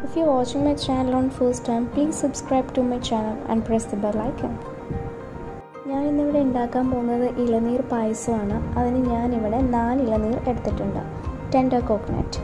If you're watching my channel on first time, please subscribe to my channel and press the bell icon. ഞാൻ ഇന്നിവിടെ ഉണ്ടാക്കാൻ പോകുന്നത് ഇളനീർ പായസമാണ് അതിന് ഞാനിവിടെ നാല് ഇളനീർ എടുത്തിട്ടുണ്ട് ടെൻഡർ കോക്കനട്ട്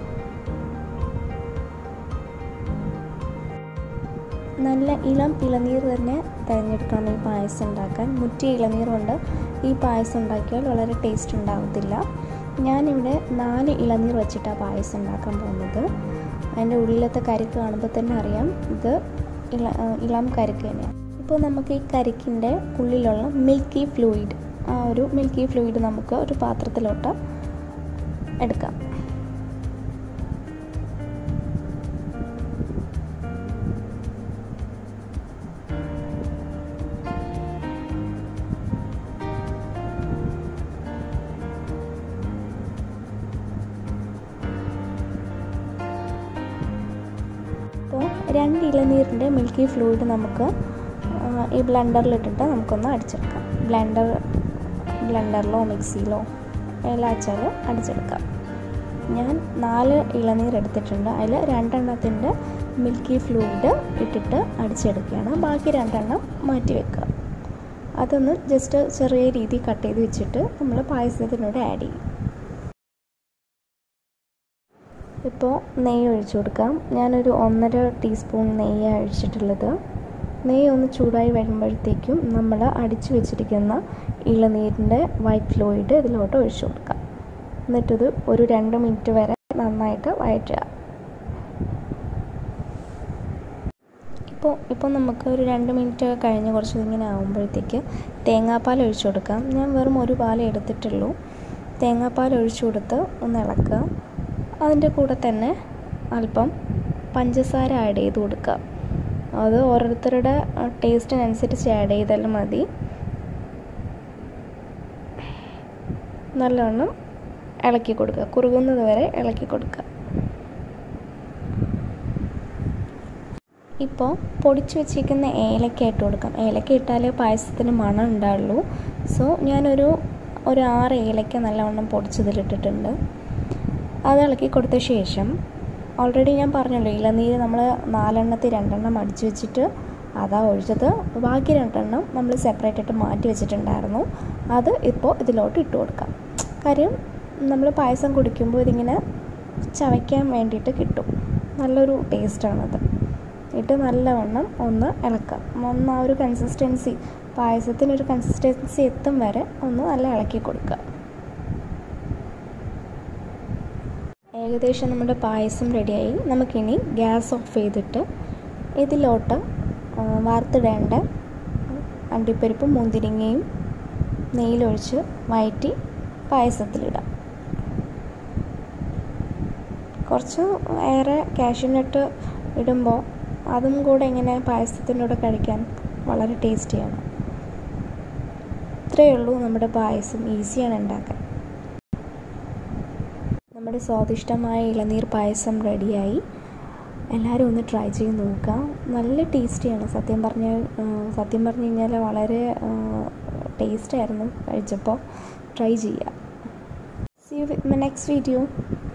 നല്ല ഇളം ഇളനീർ തന്നെ തിരഞ്ഞെടുക്കണം ഈ പായസം ഉണ്ടാക്കാൻ മുറ്റിയ ഇളനീർ കൊണ്ട് ഈ പായസം ഉണ്ടാക്കിയാൽ വളരെ ടേസ്റ്റ് ഉണ്ടാകത്തില്ല ഞാനിവിടെ നാല് ഇളനീർ വെച്ചിട്ടാണ് പായസം ഉണ്ടാക്കാൻ പോകുന്നത് അതിൻ്റെ ഉള്ളിലത്തെ കരിക്ക് കാണുമ്പോൾ തന്നെ അറിയാം ഇത് ഇള ഇളം കരിക്ക് തന്നെയാണ് ഇപ്പോൾ നമുക്ക് ഈ കരിക്കിൻ്റെ ഉള്ളിലുള്ള മിൽക്കി ഫ്ലൂയിഡ് ആ ഒരു മിൽക്കി ഫ്ലൂയിഡ് നമുക്ക് ഒരു പാത്രത്തിലോട്ട് എടുക്കാം അപ്പോൾ രണ്ട് ഇളനീരിൻ്റെ മിൽക്കി ഫ്ലൂയിഡ് നമുക്ക് ഈ ബ്ലെൻഡറിലിട്ടിട്ട് നമുക്കൊന്ന് അടിച്ചെടുക്കാം ബ്ലെൻഡർ ബ്ലെൻഡറിലോ മിക്സിയിലോ എല്ലാം വെച്ചാൽ അടിച്ചെടുക്കാം ഞാൻ നാല് ഇളനീർ എടുത്തിട്ടുണ്ട് അതിൽ രണ്ടെണ്ണത്തിൻ്റെ മിൽക്കി ഫ്ലൂയിഡ് ഇട്ടിട്ട് അടിച്ചെടുക്കുകയാണ് ബാക്കി രണ്ടെണ്ണം മാറ്റി വെക്കുക അതൊന്ന് ജസ്റ്റ് ചെറിയ രീതിയിൽ കട്ട് ചെയ്ത് വെച്ചിട്ട് നമ്മൾ പായസത്തിനോട് ആഡ് ചെയ്യും ഇപ്പോൾ നെയ്യ് ഒഴിച്ചു കൊടുക്കാം ഞാനൊരു ഒന്നര ടീസ്പൂൺ നെയ്യാണ് ഒഴിച്ചിട്ടുള്ളത് നെയ്യ് ഒന്ന് ചൂടായി വരുമ്പോഴത്തേക്കും നമ്മൾ അടിച്ചു വെച്ചിരിക്കുന്ന ഇളനീരിൻ്റെ വൈറ്റ് ഫ്ലോയിഡ് ഇതിലോട്ട് ഒഴിച്ചു കൊടുക്കാം എന്നിട്ടിത് ഒരു രണ്ട് മിനിറ്റ് വരെ നന്നായിട്ട് വഴറ്റുക ഇപ്പോൾ ഇപ്പോൾ നമുക്ക് ഒരു രണ്ട് മിനിറ്റ് കഴിഞ്ഞ് കുറച്ച് ഇങ്ങനെ ആകുമ്പോഴത്തേക്ക് തേങ്ങാപ്പാൽ ഒഴിച്ചു കൊടുക്കാം ഞാൻ വെറും ഒരു പാൽ എടുത്തിട്ടുള്ളൂ തേങ്ങാപ്പാൽ ഒഴിച്ചു കൊടുത്ത് ഒന്ന് ഇളക്കുക അതിൻ്റെ കൂടെ തന്നെ അല്പം പഞ്ചസാര ആഡ് ചെയ്ത് കൊടുക്കുക അത് ഓരോരുത്തരുടെ ടേസ്റ്റിനനുസരിച്ച് ആഡ് ചെയ്താലും മതി നല്ലവണ്ണം ഇളക്കി കൊടുക്കുക കുറുകുന്നത് വരെ ഇളക്കി കൊടുക്കുക ഇപ്പോൾ പൊടിച്ചു വെച്ചിരിക്കുന്ന ഏലക്ക ഇട്ട് കൊടുക്കാം ഏലക്ക ഇട്ടാലേ പായസത്തിന് മണം ഉണ്ടാവുള്ളൂ സോ ഞാനൊരു ഒരു ആറ് ഏലക്ക നല്ലവണ്ണം പൊടിച്ചതിലിട്ടിട്ടുണ്ട് അത് ഇളക്കി കൊടുത്ത ശേഷം ഓൾറെഡി ഞാൻ പറഞ്ഞല്ലോ ഇളനീര് നമ്മൾ നാലെണ്ണത്തിൽ രണ്ടെണ്ണം അടിച്ചു വെച്ചിട്ട് അതാ ഒഴിച്ചത് ബാക്കി രണ്ടെണ്ണം നമ്മൾ സെപ്പറേറ്റ് ആയിട്ട് മാറ്റി വെച്ചിട്ടുണ്ടായിരുന്നു അത് ഇപ്പോൾ ഇതിലോട്ട് ഇട്ട് കൊടുക്കാം കാര്യം നമ്മൾ പായസം കുടിക്കുമ്പോൾ ഇതിങ്ങനെ ചവയ്ക്കാൻ വേണ്ടിയിട്ട് കിട്ടും നല്ലൊരു ടേസ്റ്റാണത് ഇട്ട് നല്ലവണ്ണം ഒന്ന് ഇളക്കാം ഒന്ന് ആ ഒരു കൺസിസ്റ്റൻസി പായസത്തിനൊരു കൺസിസ്റ്റൻസി എത്തും വരെ ഒന്ന് നല്ല ഇളക്കി കൊടുക്കുക ഏകദേശം നമ്മുടെ പായസം റെഡിയായി നമുക്കിനി ഗ്യാസ് ഓഫ് ചെയ്തിട്ട് ഇതിലോട്ട് വാർത്തിടേണ്ട അണ്ടിപ്പരിപ്പും മുന്തിരിങ്ങയും നെയ്യിലൊഴിച്ച് വയറ്റി പായസത്തിലിടാം കുറച്ച് ഏറെ കാഷ്യൂനട്ട് ഇടുമ്പോൾ അതും കൂടെ ഇങ്ങനെ പായസത്തിൻ്റെ കൂടെ കഴിക്കാൻ വളരെ ടേസ്റ്റിയാണ് ഇത്രയേ ഉള്ളൂ നമ്മുടെ പായസം ഈസിയാണ് ഉണ്ടാക്കാൻ നമ്മുടെ സ്വാദിഷ്ടമായ ഇളനീർ പായസം റെഡിയായി എല്ലാവരും ഒന്ന് ട്രൈ ചെയ്ത് നോക്കാം നല്ല ടേസ്റ്റിയാണ് സത്യം പറഞ്ഞാൽ സത്യം പറഞ്ഞു കഴിഞ്ഞാൽ വളരെ ടേസ്റ്റായിരുന്നു കഴിച്ചപ്പോൾ ട്രൈ ചെയ്യുക സി യു നെക്സ്റ്റ് വീഡിയോ